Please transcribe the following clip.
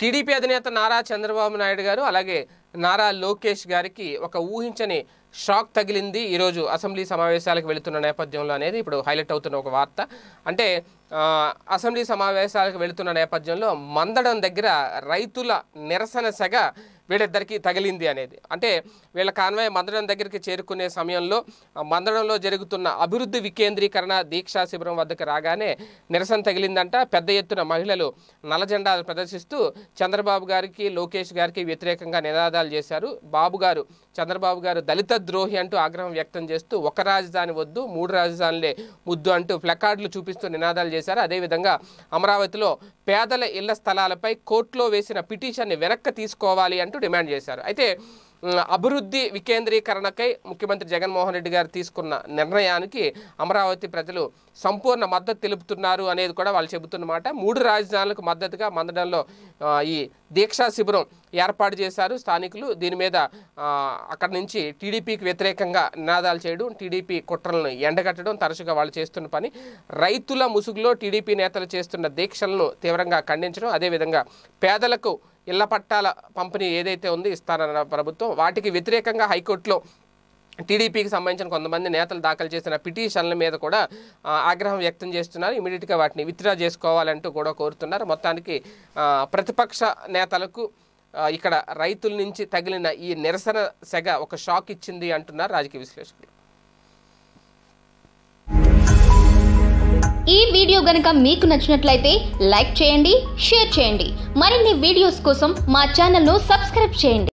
TDP అధినేత నారా చంద్రబాబు నాయుడు గారు అలాగే నారా లోకేష్ గారికి ఒక ఊహించని షాక్ తగిలింది ఈరోజు అసెంబ్లీ సమావేశాలకు వెళుతున్న నేపథ్యంలో అనేది ఇప్పుడు హైలైట్ అవుతున్న ఒక వార్త అంటే ఆ, అసెంబ్లీ సమావేశాలకు వెళుతున్న నేపథ్యంలో మందడం దగ్గర రైతుల నిరసన సెగ వీళ్ళిద్దరికీ తగిలింది అనేది అంటే వీళ్ళ కాన్వాయ్ మందడం దగ్గరికి చేరుకునే సమయంలో ఆ మందడంలో జరుగుతున్న అభివృద్ధి వికేంద్రీకరణ దీక్షా శిబిరం వద్దకు రాగానే నిరసన తగిలిందంట పెద్ద ఎత్తున మహిళలు నల్ల జెండాలు ప్రదర్శిస్తూ చంద్రబాబు గారికి లోకేష్ గారికి వ్యతిరేకంగా నినాదాలు చేశారు బాబు గారు చంద్రబాబు గారు దళిత ద్రోహి అంటూ ఆగ్రహం వ్యక్తం చేస్తూ ఒక రాజధాని వద్దు మూడు రాజధానులే ముద్దు అంటూ ప్లకార్డులు చూపిస్తూ నినాదాలు చేశారు అదేవిధంగా అమరావతిలో పేదల ఇళ్ల స్థలాలపై కోర్టులో వేసిన పిటిషన్ని వెనక్కి తీసుకోవాలి అంటూ డిమాండ్ చేశారు అయితే ఉమ్, అభివృద్ధి వికేంద్రీకరణకై ముఖ్యమంత్రి జగన్మోహన్ రెడ్డి గారు తీసుకున్న నిర్ణయానికి అమరావతి ప్రజలు సంపూర్ణ మద్దతు తెలుపుతున్నారు అనేది కూడా వాళ్ళు చెబుతున్నమాట మూడు రాజధానులకు మద్దతుగా మందడంలో ఆ, ఈ దీక్షా శిబిరం ఏర్పాటు చేశారు స్థానికులు దీని మీద ఆ, అక్కడి నుంచి టీడీపీకి వ్యతిరేకంగా నినాదాలు చేయడం టీడీపీ కుట్రలను ఎండగట్టడం తరచుగా వాళ్ళు చేస్తున్న పని రైతుల ముసుగులో టీడీపీ నేతలు చేస్తున్న దీక్షలను తీవ్రంగా ఖండించడం అదేవిధంగా పేదలకు ఇళ్ల పట్టాల పంపిణీ ఏదైతే ఉందో ఇస్తారన్న ప్రభుత్వం వాటికి వ్యతిరేకంగా హైకోర్టులో టీడీపీకి సంబంధించిన కొంతమంది నేతలు దాఖలు చేసిన పిటిషన్ల మీద కూడా ఆ, ఆగ్రహం వ్యక్తం చేస్తున్నారు ఇమీడియట్గా వాటిని విత్డ్రా చేసుకోవాలంటూ కూడా కోరుతున్నారు మొత్తానికి ఆ, ప్రతిపక్ష నేతలకు ఆ, ఇక్కడ రైతుల నుంచి తగిలిన ఈ నిరసన సెగ ఒక షాక్ ఇచ్చింది అంటున్నారు రాజకీయ విశ్లేషకులు ఈ వీడియో గనుక మీకు నచ్చినట్లయితే లైక్ చేయండి షేర్ చేయండి మరిన్ని వీడియోస్ కోసం మా ఛానల్ను సబ్స్క్రైబ్ చేయండి